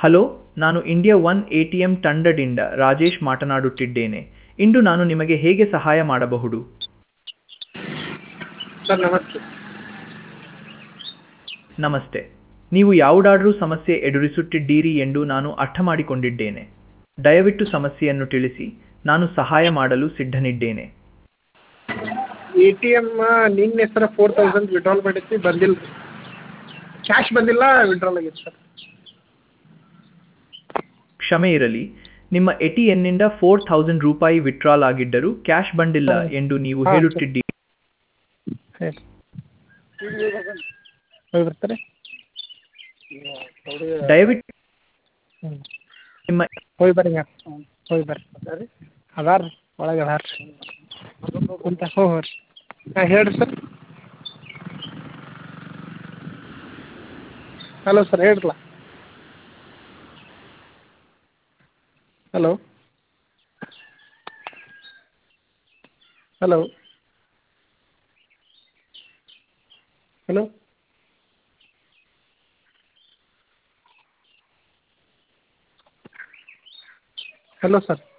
hello ನಾನು India one A T M ತಂಡದಿಂದ ರಾಜೇಶ್ ಮಾತನಾಡುತ್ತಿದ್ದೇನೆ ಇಂದು ನಾನು ನಿಮಗೆ ಹೇಗೆ ಸಹಾಯ ಮಾಡಬಹುದು ಸರ್ ನಮಸ್ತೆ ನಮಸ್ತೆ ನೀವು ಯಾವುದಾದ್ರೂ ಸಮಸ್ಯೆ ಎದುರಿಸುತ್ತಿದ್ದೀರಿ ಎಂದು ನಾನು ಅರ್ಥ ಮಾಡಿಕೊಂಡಿದ್ದೇನೆ ದಯವಿಟ್ಟು ಸಮಸ್ಯೆಯನ್ನು ತಿಳಿಸಿ ನಾನು ಸಹಾಯ ಮಾಡಲು ಸಿದ್ಧನಿದ್ದೇನೆ ಎ ಟಿ ಎಮ್ ನಿನ್ನೆ ಸರ ಫೋರ್ ತೌಸಂಡ್ ವಿಡ್ರಾಲ್ ಮಾಡಿದ್ವಿ ಬಂದಿಲ್ಲ ರೀ ಕ್ಯಾಶ್ ಬಂದಿಲ್ಲ ವಿಡ್ರಾಲ್ ಆಗೈತೆ ಸರ್ ಕ್ಷಮೆ ಇರಲಿ ನಿಮ್ಮ ಎ ಟಿ ಎನ್ನಿಂದ ಫೋರ್ ಥೌಸಂಡ್ ರೂಪಾಯಿ ವಿತ್ಡ್ರಾಲ್ ಆಗಿದ್ದರೂ ಕ್ಯಾಶ್ ಬಂದಿಲ್ಲ ಎಂದು ನೀವು ಹಾಂ, ಹೇಳುತ್ತಿದ್ದೀರಿ ಹೇಳಿ ಹೋಗಿ ಬರ್ತಾರೆ ದಯವಿಟ್ಟು ಹ್ಞೂ ನಿಮ್ಮ ಹೋಗಿ ಬರ್ರಿ ಹ್ಞೂ ಹೋಗಿ ಬರ್ರಿ ಅದಾರ ರೀ ಒಳಗೆ ಅದಾರ ರೀ ಕುಂತ ಹೋಗಿ ಬರ್ರಿ ಹಾಂ ಹೇಳ್ರಿ ಸರ್ ಹಲೋ ಸರ್ ಹೇಳ್ರಲ್ಲ hello hello hello hello sir